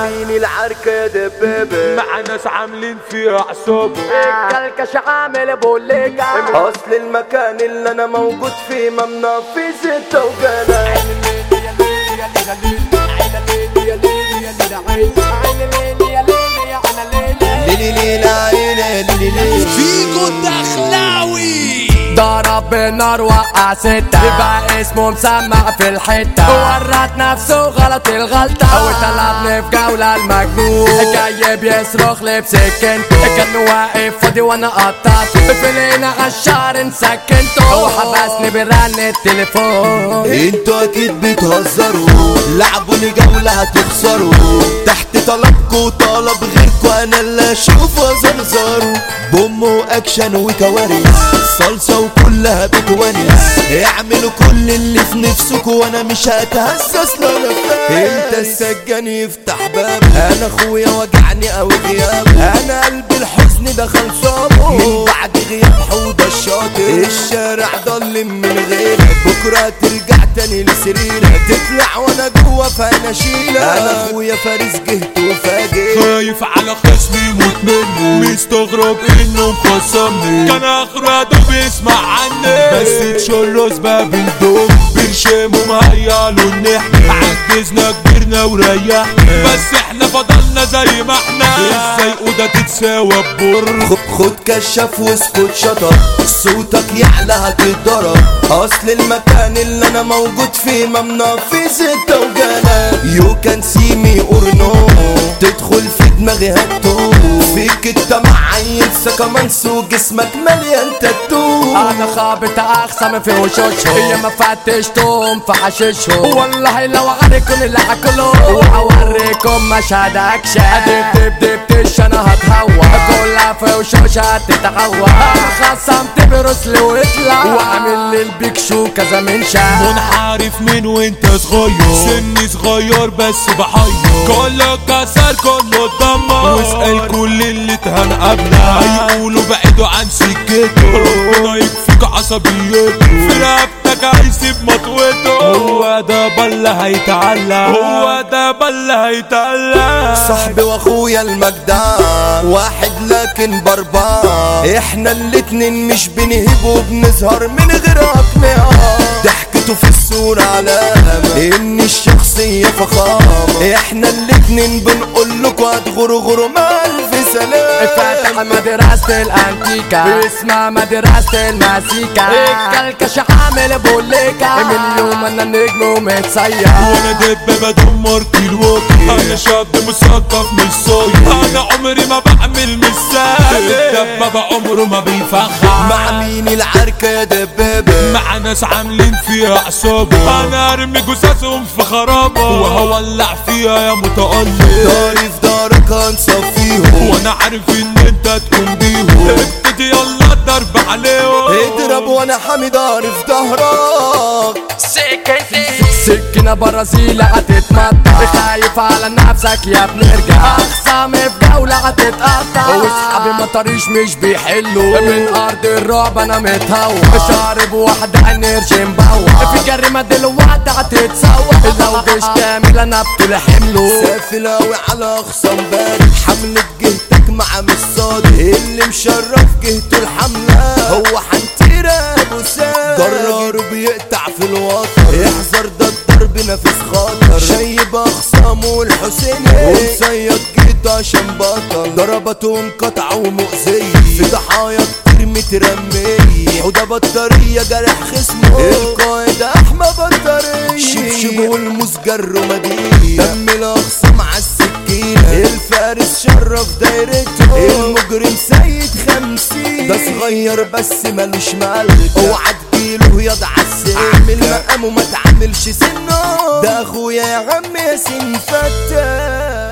مين العركة يا دبابة مع ناس عاملين فيها عصابة الكلكش عامل بوليكا اصل المكان اللي انا موجود فيه ممنوع فيه ستة وجنة ليلي ليلى عيني ليلي ليلي فيكو الدخلاوي ضرب بالنار وقع ستة يبقى اسمه مسمع في الحتة ورط نفسه غلط الغلطة وطلبني في جولة المجنون جاي بيصرخ لي بسكنته كان واقف فاضي وانا قطعته فينا غشار سكنته وحبسني برن التليفون انتوا اكيد بتهزروا لعبوني جولة هتخسروا تحت طلبكوا طلب غيركوا انا اللي اشوفه زرزروا بوم واكشن وكوارث صلصة وكلها بتونس اعملوا كل اللي في نفسكوا وانا مش هتهسس لا انت السجان يفتح باب انا اخويا وجعني او غياب انا قلبي الحزن دخل صابه من بعد غياب حوض الشاطئ الشارع ضلم من غيرك بكره ترجع تاني لسريرك تطلع وانا جوه فانا اشيلك انا اخويا فارس جهت وفاجئ خايف على خصمي يموت مني مستغرب انه مخصمني كان اخره دوب يسمع عني بس تشرس باب الدوم برشامه مهيأ له ان احنا عجزنا كبرنا وريحنا بس احنا فضلنا زي ما احنا ازاي اوضه تتساوى ببر خد خد كشاف واسكت شطر صوتك يعلى هتتضرب اصل المكان اللي انا موجود فيه ممنوع فيه ستة وجنة يو كان سي مي اور نو تدخل في دماغي هتو فيك انت معين سكمنس وجسمك مليان تاتو انا خابط اخصم في وشوشهم هي ما فتشتهم في حشيشهم والله لو عليكم اللي هاكلهم وهوريكم مشهد اكشن دب دب دبتش انا هتهوى كلها في وشوش هتتهوى انا خصمت برسل واطلع وعامل لي البيك شو كذا من شهر منحرف من وانت صغير سني صغير بس بحير كله كسر كله اتدمر واسأل كل اللي اتهان قبلك هيقولوا بعدوا عن سكته ربنا يكفيك عصبيته في رقبتك هيسيب مطوته هو ده بل هيتعلق هو ده بل هيتعلق صاحبي واخويا المجدع واحد لكن بربان احنا الاتنين مش بنهب وبنظهر من غير اقنعة ضحكته في الصورة علامة ان الشخصية فخامة احنا الاتنين بنقول لكم هتغرغروا مع الف سلام فاتح مدرسة الانتيكا اسمها مدرسة المزيكا الكلكش عامل بوليكا من يوم انا نجم ومتصير وانا دب بدمر كيلوكي انا شاب مثقف مش صايع انا عمري ما بعمل مثال الدبابة عمره ما بيفخر مع مين العركة يا دبابة مع ناس عاملين فيها عصابة انا ارمي جثثهم في خرابة وهولع فيها يا متألق داري في دارك هنصفيهم وانا عارف ان انت تكون بيهم ابتدي يلا الضرب عليهم اضرب وانا حامي داري في ظهرك سكينة برازيل هتتمطع خايف على نفسك يا ابن ارجع اخصامي في جولة هتتقطع واصحابي مطريش مش بيحلوا من ارض الرعب انا متهوى شارب واحدة نرش مبوع في جريمة دلوقتي هتتسوى لو جيش كامل انا بطول حمله سافلاوي على اخصام بارد حملة جهتك مع مش صادق اللي مشرف جهته الحملة هو حنتيرة ابو ساد جرار بيقطع في الوتر احذر ده الضرب نفس خطر شايب اخصامه الحسيني ومصيد جيته عشان بطل ضربته انقطع ومؤذية في ضحايا كتير مترمية وده بطارية جرح خصمه القائد احمى بطارية شبشب والمسجر الرمادية دم الاخصام على السكينة الفارس شرف دايرته المجرم سيد خمسين ده صغير بس ملوش ملك اوعى تجيله يضع السن اعمل مقامه ما تعملش سنه ده اخويا يا عم ياسين فتاح